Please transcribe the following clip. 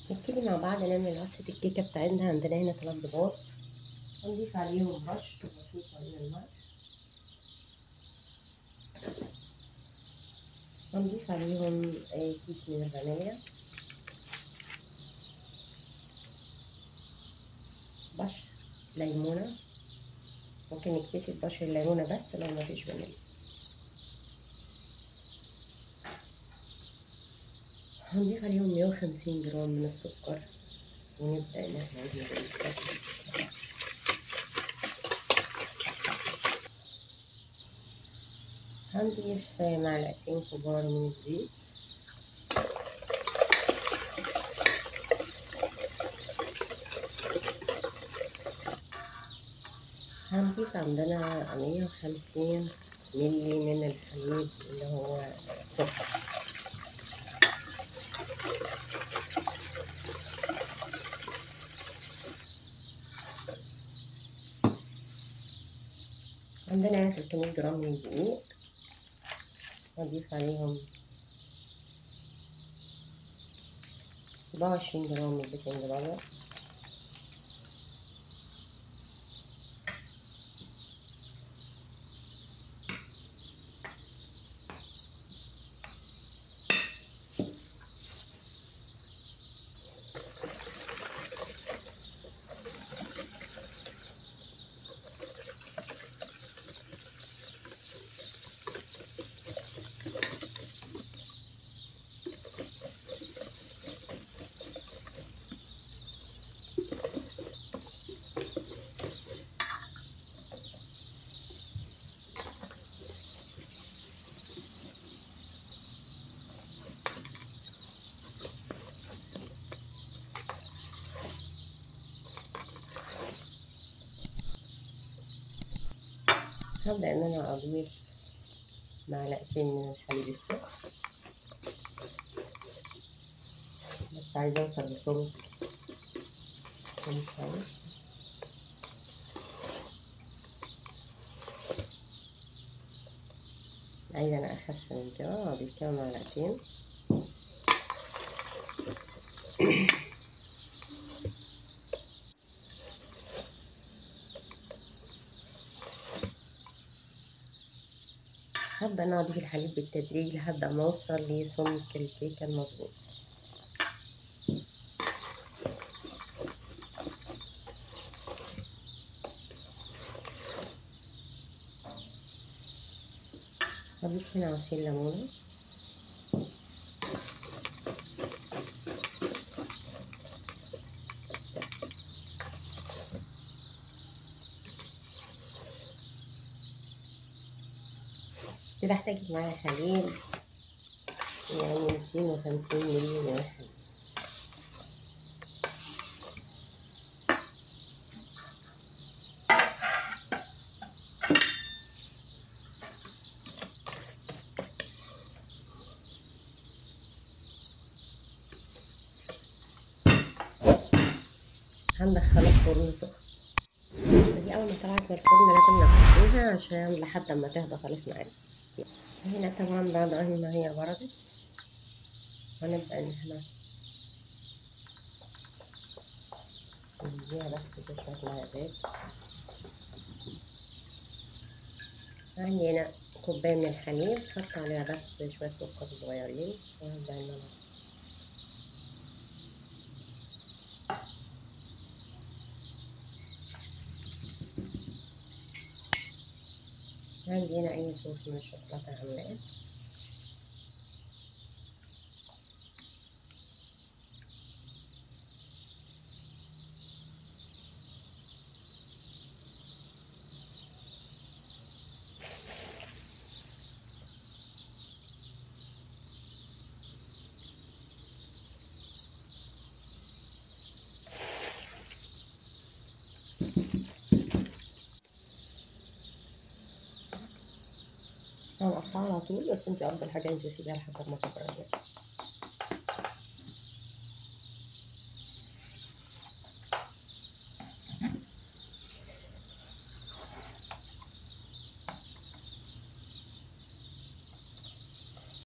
نبتدي مع بعض نعمل وصفة الكيكة بتاعتنا عندنا هنا تلات بيضات هنضيف عليهم رش بسيطة من الملح هنضيف عليهم كيس من الفانيليا بشر ليمونة ممكن نكتفي ببشر الليمونة بس لو مفيش فانيليا هنضيف عليهم مية وخمسين جرام من السكر ونبدأ إن احنا نعمل هنضيف معلقتين كبار من الزيت هنضيف عندنا مية وخمسين ملي من الحليب اللي هو سكر عندنا 300 جرام من الدقيق هضيف عليهم 24 جرام من البيكنج باودر هبدأ إن أنا أضيف معلقتين من الحليب السخن بس عايزة أوصل لسمك كويس عايزة أنا أخف من كده أضيف كده معلقتين هبدأ أنا أضيف الحليب بالتدريج لحد ما أوصل لسمك الكيكة المظبوط هضيف هنا عصير ليمونة كده احتاج معايا حليب يعني ميتين وخمسين ملي من الحليب هندخلها الفرن سخن دي اول ما طلعت من الفرن لازم نغطيها عشان لحد ما تهدى خالص معانا هنا طبعا بعد ما هي بردت هنبدأ ان احنا نديها بس شوية معلقات عندي هنا كوباية من الحليب حط عليها بس شوية سكر صغيرين وهبدأ ان انا عندي هنا أي صوص من الشوكولاتة عاملاه هنقطعها على طول بس انت افضل حاجه انت تسيبيها لحد ما تبرد